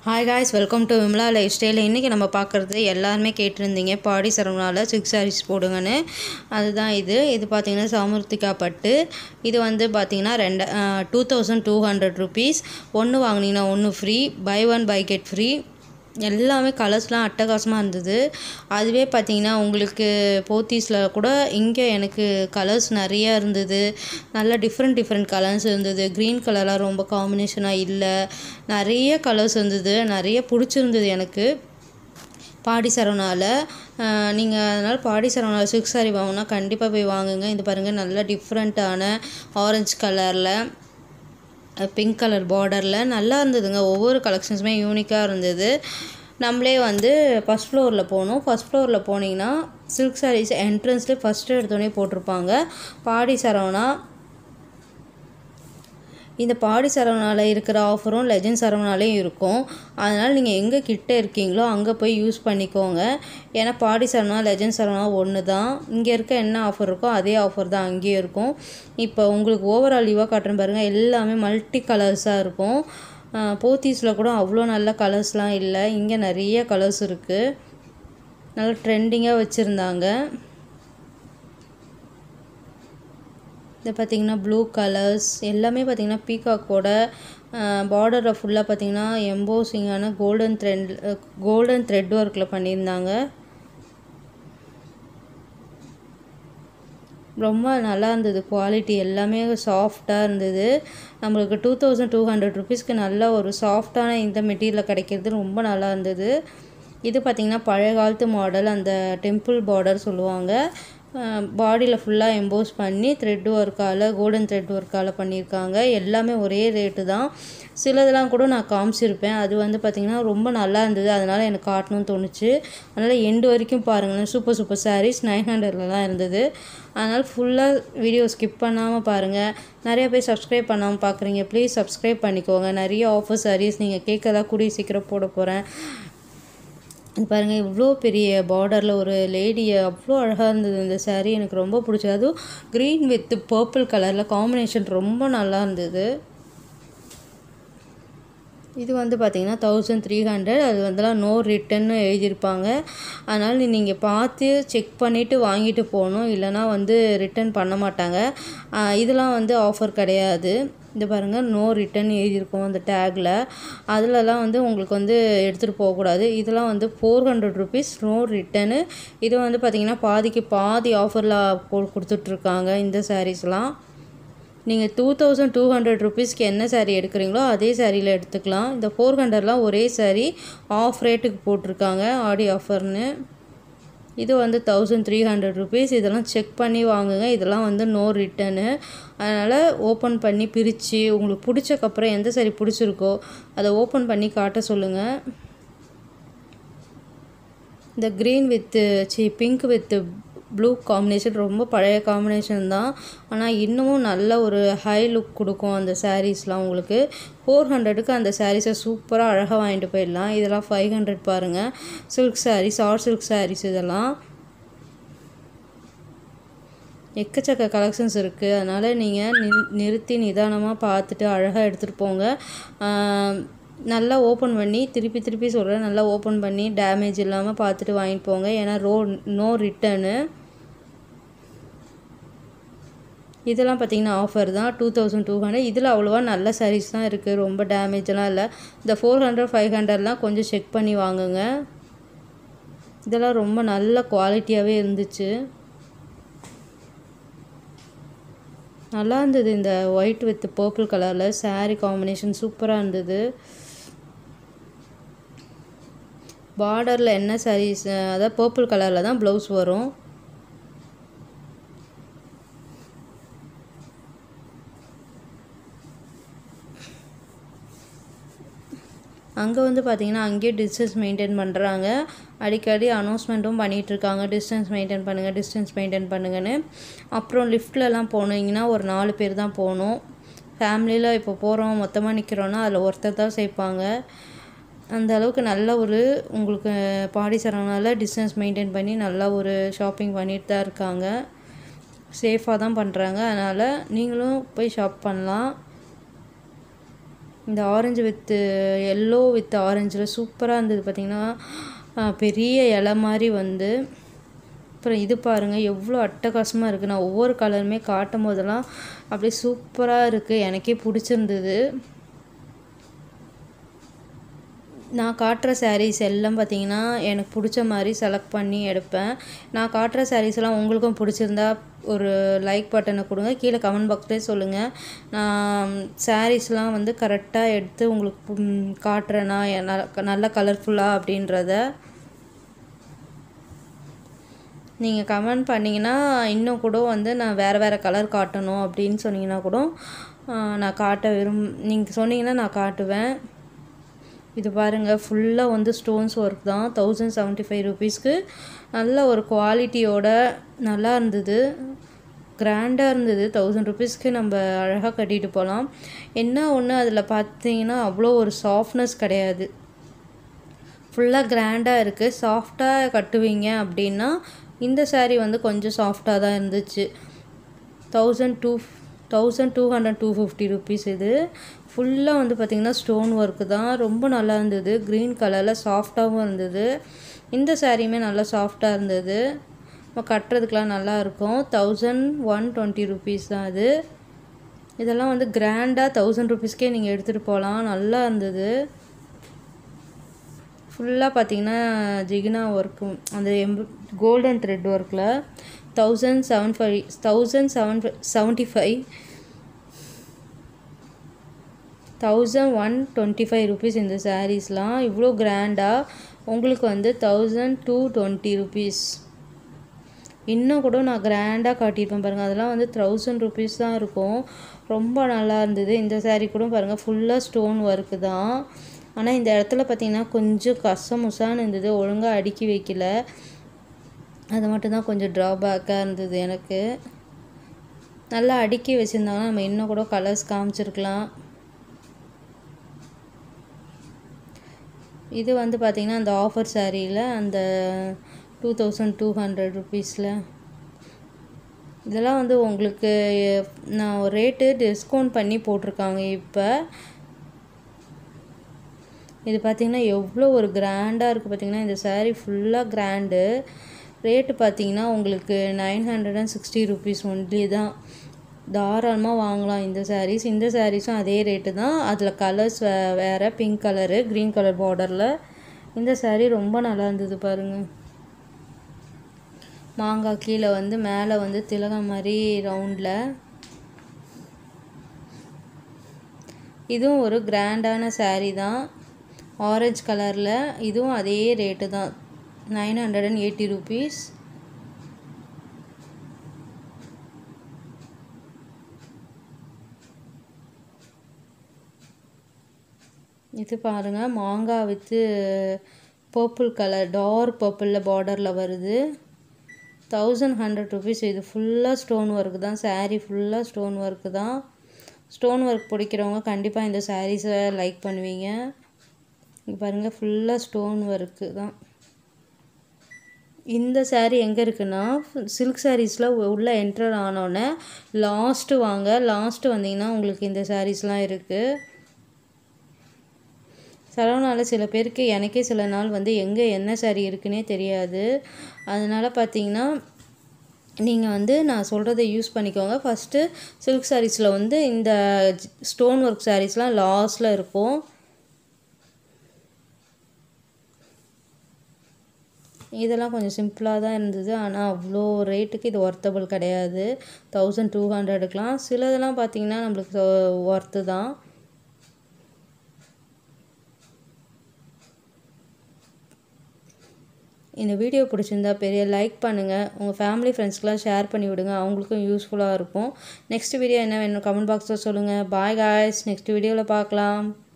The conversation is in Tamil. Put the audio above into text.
hi guys welcome to Vimala lifestyle இன்றைக்கி நம்ம பார்க்குறது எல்லாருமே கேட்டிருந்தீங்க பாடி சரவணாவில் சிக்ஸ் சாரீஸ் போடுங்கன்னு அதுதான் இது இது பார்த்திங்கன்னா சாமுர்த்திகா பட்டு இது வந்து பார்த்திங்கன்னா ரெண்டு two thousand two hundred rupees ஒன்று வாங்கினீங்கன்னா ஒன்று free buy one buy get free எல்லாமே கலர்ஸ்லாம் அட்டகாசமாக இருந்தது அதுவே பார்த்தீங்கன்னா உங்களுக்கு போத்தீஸில் கூட இங்கே எனக்கு கலர்ஸ் நிறையா இருந்தது நல்லா டிஃப்ரெண்ட் டிஃப்ரெண்ட் கலர்ஸ் இருந்தது க்ரீன் கலர்லாம் ரொம்ப காம்பினேஷனாக இல்லை நிறைய கலர்ஸ் இருந்தது நிறைய பிடிச்சிருந்தது எனக்கு பாடி சரவணாவில் நீங்கள் அதனால் பாடி சரவணாவில் சில்க் சாரி வாங்கினா கண்டிப்பாக போய் வாங்குங்க இது பாருங்கள் நல்ல டிஃப்ரெண்ட்டான ஆரஞ்சு கலரில் பிங்க் கலர் பார்டரில் நல்லா இருந்ததுங்க ஒவ்வொரு கலெக்ஷன்ஸுமே யூனிக்காக இருந்தது நம்மளே வந்து ஃபஸ்ட் ஃப்ளோரில் போனோம் ஃபஸ்ட் ஃப்ளோரில் போனீங்கன்னா சில்க் சாரீஸ் என்ட்ரன்ஸ்லேயே ஃபஸ்ட்டு எடுத்தோடனே போட்டிருப்பாங்க பாடி சரவணா இந்த பாடி சரவணாவில் இருக்கிற ஆஃபரும் லெஜண்ட் சரவணாலேயும் இருக்கும் அதனால் நீங்கள் எங்கே கிட்டே இருக்கீங்களோ அங்கே போய் யூஸ் பண்ணிக்கோங்க ஏன்னா பாடி சரவணா லெஜண்ட் சரவணா ஒன்று தான் இங்கே இருக்க என்ன ஆஃபர் இருக்கோ அதே ஆஃபர் தான் அங்கேயும் இருக்கும் இப்போ உங்களுக்கு ஓவரால் லீவாக காட்டுறேன் பாருங்கள் எல்லாமே மல்டி கலர்ஸாக இருக்கும் போத்தீஸில் கூட அவ்வளோ நல்ல கலர்ஸ்லாம் இல்லை இங்கே நிறைய கலர்ஸ் இருக்குது நல்லா ட்ரெண்டிங்காக வச்சுருந்தாங்க இது பார்த்திங்கன்னா ப்ளூ கலர்ஸ் எல்லாமே பார்த்திங்கன்னா பீகாக்கோட பார்டரில் ஃபுல்லாக பார்த்திங்கன்னா எம்போசிங்கான கோல்டன் த்ரெட் கோல்டன் த்ரெட் ஒர்க்கில் பண்ணியிருந்தாங்க ரொம்ப நல்லா இருந்தது குவாலிட்டி எல்லாமே சாஃப்டாக இருந்தது நம்மளுக்கு டூ தௌசண்ட் டூ ஹண்ட்ரட் ருபீஸ்க்கு நல்ல ஒரு சாஃப்டான இந்த மெட்டீரியல் கிடைக்கிறது ரொம்ப நல்லா இருந்தது இது பார்த்திங்கன்னா பழைய காலத்து மாடல் அந்த டெம்பிள் பார்டர் சொல்லுவாங்க பாடியில் ஃபுல்லாக எம்போஸ் பண்ணி த்ரெட் ஒர்க்கால் கோல்டன் த்ரெட் ஒர்க்கால் பண்ணியிருக்காங்க எல்லாமே ஒரே ரேட்டு தான் சிலதெல்லாம் கூட நான் காமிச்சிருப்பேன் அது வந்து பார்த்திங்கன்னா ரொம்ப நல்லா இருந்தது அதனால் எனக்கு காட்டணும்னு தோணுச்சு அதனால் எண்டு வரைக்கும் பாருங்களேன் சூப்பர் சூப்பர் சாரீஸ் நைன் ஹண்ட்ரட்லலாம் இருந்தது அதனால் ஃபுல்லாக வீடியோ ஸ்கிப் பண்ணாமல் பாருங்கள் நிறைய பேர் சப்ஸ்கிரைப் பண்ணாமல் பார்க்குறீங்க ப்ளீஸ் சப்ஸ்கிரைப் பண்ணிக்கோங்க நிறைய ஆஃபர் சாரீஸ் நீங்கள் கேட்கதா கூடிய சீக்கிரம் போட போகிறேன் இது பாருங்கள் இவ்வளோ பெரிய பார்டரில் ஒரு லேடி அவ்வளோ அழகாக இருந்தது இந்த சாரீ எனக்கு ரொம்ப பிடிச்சது அதுவும் க்ரீன் வித் பர்பிள் கலரில் காம்பினேஷன் ரொம்ப நல்லா இருந்தது இது வந்து பார்த்திங்கன்னா தௌசண்ட் த்ரீ ஹண்ட்ரட் அது வந்துலாம் நோ ரிட்டன்னு எழுதியிருப்பாங்க அதனால் நீங்கள் பார்த்து செக் பண்ணிவிட்டு வாங்கிட்டு போகணும் இல்லைனா வந்து ரிட்டன் பண்ண மாட்டாங்க இதெல்லாம் வந்து ஆஃபர் கிடையாது இந்த பாருங்கள் நோ ரிட்டன் எழுதியிருக்கோம் அந்த டேக்கில் அதிலலாம் வந்து உங்களுக்கு வந்து எடுத்துகிட்டு போகக்கூடாது இதெல்லாம் வந்து four hundred rupees no return இது வந்து பார்த்திங்கன்னா பாதிக்கு பாதி ஆஃபரில் போ கொடுத்துட்ருக்காங்க இந்த சாரீஸ்லாம் நீங்கள் டூ தௌசண்ட் டூ ஹண்ட்ரட் ருபீஸ்க்கு என்ன சாரீ எடுக்கிறீங்களோ அதே சாரியில் எடுத்துக்கலாம் இந்த ஃபோர் ஹண்ட்ரட்லாம் ஒரே சாரீ ஆஃப் ரேட்டுக்கு போட்டிருக்காங்க ஆடி ஆஃபர்னு இது வந்து தௌசண்ட் த்ரீ ஹண்ட்ரட் ருபீஸ் இதெல்லாம் செக் பண்ணி வாங்குங்க இதெல்லாம் வந்து நோ ரிட்டனு அதனால் ஓப்பன் பண்ணி பிரித்து உங்களுக்கு பிடிச்சக்கப்புறம் எந்த சாரி பிடிச்சிருக்கோ அதை ஓப்பன் பண்ணி காட்ட சொல்லுங்கள் இந்த க்ரீன் வித்து சி பிங்க் வித்து ப்ளூ காம்பினேஷன் ரொம்ப பழைய காம்பினேஷன் தான் ஆனால் இன்னமும் நல்ல ஒரு ஹை லுக் கொடுக்கும் அந்த சாரீஸ்லாம் உங்களுக்கு ஃபோர் ஹண்ட்ரடுக்கு அந்த சாரீஸை சூப்பராக அழகாக வாங்கிட்டு போயிடலாம் இதெல்லாம் ஃபைவ் ஹண்ட்ரட் பாருங்கள் silk sarees or silk sarees இதெல்லாம் எக்கச்சக்க கலெக்ஷன்ஸ் இருக்குது அதனால் நீங்கள் நி நிறுத்தி நிதானமாக பார்த்துட்டு அழகாக எடுத்துகிட்டு போங்க நல்லா ஓப்பன் பண்ணி திருப்பி திருப்பி சொல்கிறேன் நல்லா ஓப்பன் பண்ணி டேமேஜ் இல்லாமல் பார்த்துட்டு வாங்கிட்டு போங்க ஏன்னா ரோ நோ ரிட்டனு இதெல்லாம் பார்த்திங்கன்னா ஆஃபர் தான் டூ தௌசண்ட் டூ ஹண்ட்ரட் இதில் அவ்வளோவா நல்ல சாரீஸ் தான் இருக்குது ரொம்ப டேமேஜெலாம் இல்லை இந்த ஃபோர் ஹண்ட்ரட் ஃபைவ் ஹண்ட்ரட்லாம் கொஞ்சம் செக் பண்ணி வாங்குங்க இதெல்லாம் ரொம்ப நல்ல குவாலிட்டியாகவே இருந்துச்சு நல்லா இருந்தது இந்த ஒயிட் வித் பர்பிள் கலரில் சாரீ காம்பினேஷன் சூப்பராக இருந்தது பார்டரில் என்ன சாரீஸ் அதாவது பர்பிள் கலரில் தான் ப்ளவுஸ் வரும் அங்கே வந்து பார்த்திங்கன்னா அங்கேயே டிஸ்டன்ஸ் மெயின்டைன் பண்ணுறாங்க அடிக்கடி அனௌன்ஸ்மெண்ட்டும் பண்ணிகிட்ருக்காங்க டிஸ்டன்ஸ் மெயின்டைன் பண்ணுங்கள் டிஸ்டன்ஸ் மெயின்டைன் பண்ணுங்கன்னு அப்புறம் லிஃப்ட்லலாம் போனீங்கன்னா ஒரு நாலு பேர் தான் போகணும் ஃபேமிலியில் இப்போ போகிறோம் மொத்தமாக நிற்கிறோன்னா அதில் ஒருத்தர் தான் சேர்ப்பாங்க அந்த அளவுக்கு நல்ல ஒரு உங்களுக்கு பாடி சரவணாவில் டிஸ்டன்ஸ் மெயின்டைன் பண்ணி நல்லா ஒரு ஷாப்பிங் பண்ணிட்டு தான் இருக்காங்க சேஃபாக தான் பண்ணுறாங்க அதனால் நீங்களும் போய் ஷாப் பண்ணலாம் இந்த ஆரஞ்சு வித்து எல்லோ வித் ஆரஞ்சில் சூப்பராக இருந்தது பார்த்திங்கன்னா ஆஹ், பெரிய இலை மாதிரி வந்து அப்புறம் இது பாருங்கள் எவ்வளோ அட்டகாசமாக இருக்குது நான் ஒவ்வொரு கலருமே காட்டும் போதெல்லாம் அப்படியே சூப்பராக இருக்குது எனக்கே பிடிச்சிருந்தது நான் காட்டுற sarees எல்லாம் பார்த்தீங்கன்னா எனக்கு பிடிச்ச மாதிரி செலக்ட் பண்ணி எடுப்பேன் நான் காட்டுற sarees எல்லாம் உங்களுக்கும் பிடிச்சிருந்தா ஒரு லைக் பட்டனை கொடுங்க கீழே கமெண்ட் பாக்ஸ்லேயே சொல்லுங்கள் நான் சாரீஸ்லாம் வந்து கரெக்டாக எடுத்து உங்களுக்கு ம், காட்டுறேன்னா எ- நல்ல- நல்ல கலர்ஃபுல்லாக அப்படின்றத நீங்கள் கமெண்ட் பண்ணிங்கன்னா இன்னும் கூட வந்து நான் வேறு வேறு கலர் காட்டணும் அப்படின்னு சொன்னீங்கன்னா கூட ஆ, நான் காட்ட விரும் நீங்கள் சொன்னீங்கன்னா நான் காட்டுவேன் இது பாருங்கள் ஃபுல்லாக வந்து ஸ்டோன்ஸ் ஒர்க் தான் தௌசண்ட் செவன்ட்டி ஃபைவ் ருபீஸ்க்கு நல்ல ஒரு குவாலிட்டியோட நல்லா இருந்தது கிராண்டாக இருந்தது தௌசண்ட் ருபீஸ்க்கு நம்ம அழகாக கட்டிட்டு போகலாம் என்ன ஒன்று அதில் பார்த்தீங்கன்னா அவ்வளோ ஒரு சாஃப்ட்னஸ் கிடையாது ஃபுல்லாக கிராண்டாக இருக்குது சாஃப்டாக கட்டுவீங்க அப்படின்னா இந்த saree வந்து கொஞ்சம் சாஃப்டாக தான் இருந்துச்சு thousand two thousand two hundred two fifty rupees இது ஃபுல்லாக வந்து பார்த்திங்கன்னா ஸ்டோன் ஒர்க்கு தான் ரொம்ப நல்லா இருந்தது க்ரீன் கலரில் சாஃப்டாகவும் இருந்தது இந்த சாரியுமே நல்லா சாஃப்டாக இருந்தது நம்ம கட்டுறதுக்கெலாம் நல்லா இருக்கும் தௌசண்ட் ஒன் டுவெண்ட்டி ருபீஸ் தான் அது இதெல்லாம் வந்து கிராண்டாக தௌசண்ட் ருபீஸ்க்கே நீங்கள் எடுத்துகிட்டு போகலாம் நல்லா இருந்தது ஃபுல்லாக பார்த்தீங்கன்னா ஜிகினா ஒர்க்கு அந்த எம்பு கோல்டன் த்ரெட் ஒர்க்கில் thousand seven five thousand seven seventy five thousand one twenty five rupees இந்த சாரீஸ்லாம் இவ்வளோ கிராண்டாக உங்களுக்கு வந்து தௌசண்ட் டூ டுவெண்ட்டி ருபீஸ் இன்னும் கூட நான் கிராண்டாக காட்டியிருப்பேன் பாருங்கள் அதெல்லாம் வந்து தௌசண்ட் ருபீஸ் தான் இருக்கும் ரொம்ப நல்லா இருந்தது இந்த saree கூட பாருங்கள் ஃபுல்லாக ஸ்டோன் ஒர்க்கு தான் ஆனால் இந்த இடத்துல பார்த்தீங்கன்னா கொஞ்சம் கசமுசான்னு இருந்தது ஒழுங்காக அடுக்கி வைக்கல அது மட்டும்தான் கொஞ்சம் ட்ராபேக்காக இருந்தது எனக்கு நல்லா அடுக்கி வச்சுருந்தாங்கன்னா நம்ம இன்னும் கூட கலர்ஸ் காமிச்சிருக்கலாம் இது வந்து பார்த்திங்கன்னா அந்த ஆஃபர் சாரியில் அந்த டூ தௌசண்ட் டூ ஹண்ட்ரட் ருபீஸில் இதெல்லாம் வந்து உங்களுக்கு நான் ஒரு ரேட்டு டிஸ்கவுண்ட் பண்ணி போட்டிருக்காங்க இப்போ இது பார்த்திங்கன்னா எவ்வளோ ஒரு கிராண்டாக இருக்குது பார்த்திங்கன்னா இந்த saree ஃபுல்லாக கிராண்டு ரேட்டு பார்த்தீங்கன்னா உங்களுக்கு nine hundred and sixty rupees only தான் தாராளமாக வாங்கலாம் இந்த sarees இந்த சாரீஸும் அதே ரேட்டு தான் அதில் கலர்ஸ் வே வேறு பிங்க் கலரு க்ரீன் கலர் பார்டரில் இந்த saree ரொம்ப நல்லா இருந்தது பாருங்கள் மாங்காய் கீழே வந்து மேலே வந்து திலகம் மாதிரி ரவுண்டில் இதுவும் ஒரு கிராண்டான saree தான் ஆரஞ்சு கலரில் இதுவும் அதே ரேட்டு தான் nine hundred and eighty rupees இது பாருங்கள் மாங்காய் வித்து பர்பிள் கலர் டார்க் பர்பிளில் பார்டரில் வருது தௌசண்ட் ஹண்ட்ரட் ருபீஸ் இது ஃபுல்லாக ஸ்டோன் ஒர்க்கு தான் saree ஃபுல்லாக ஸ்டோன் ஒர்க்கு தான் ஸ்டோன் ஒர்க் பிடிக்கிறவங்க கண்டிப்பாக இந்த சாரீஸை லைக் பண்ணுவீங்க இங்கே பாருங்கள் ஃபுல்லாக ஸ்டோன் ஒர்க்கு தான் இந்த saree எங்கே இருக்குன்னா சில்க் சாரீஸில் உள்ளே என்டர் ஆனோடனே லாஸ்ட்டு வாங்க லாஸ்ட்டு வந்தீங்கன்னா உங்களுக்கு இந்த சாரீஸ்லாம் இருக்குது சரவணாவில் சில பேருக்கு எனக்கே சில நாள் வந்து எங்கே என்ன saree இருக்குன்னே தெரியாது அதனால் பார்த்தீங்கன்னா நீங்கள் வந்து நான் சொல்கிறத யூஸ் பண்ணிக்கோங்க ஃபஸ்ட்டு சில்க் சாரீஸில் வந்து இந்த ஸ்டோன் ஒர்க் சாரீஸ்லாம் லாஸ்ட்டில் இருக்கும் இதெல்லாம் கொஞ்சம் சிம்பிளாக தான் இருந்தது ஆனால் அவ்வளோ ரேட்டுக்கு இது ஒர்த்தபிள் கிடையாது தௌசண்ட் டூ ஹண்ட்ரடுக்கெலாம் சிலதெல்லாம் பார்த்தீங்கன்னா நம்மளுக்கு ஒர்த்து தான் இந்த வீடியோ பிடிச்சிருந்தா பெரிய லைக் பண்ணுங்கள் உங்கள் ஃபேமிலி ஃப்ரெண்ட்ஸ்க்கெலாம் ஷேர் பண்ணி விடுங்க அவங்களுக்கும் யூஸ்ஃபுல்லாக இருக்கும் நெக்ஸ்ட் வீடியோ என்ன வேணும் கமெண்ட் பாக்ஸில் சொல்லுங்கள் பாய் காய்ஸ் நெக்ஸ்ட் வீடியோவில் பார்க்கலாம்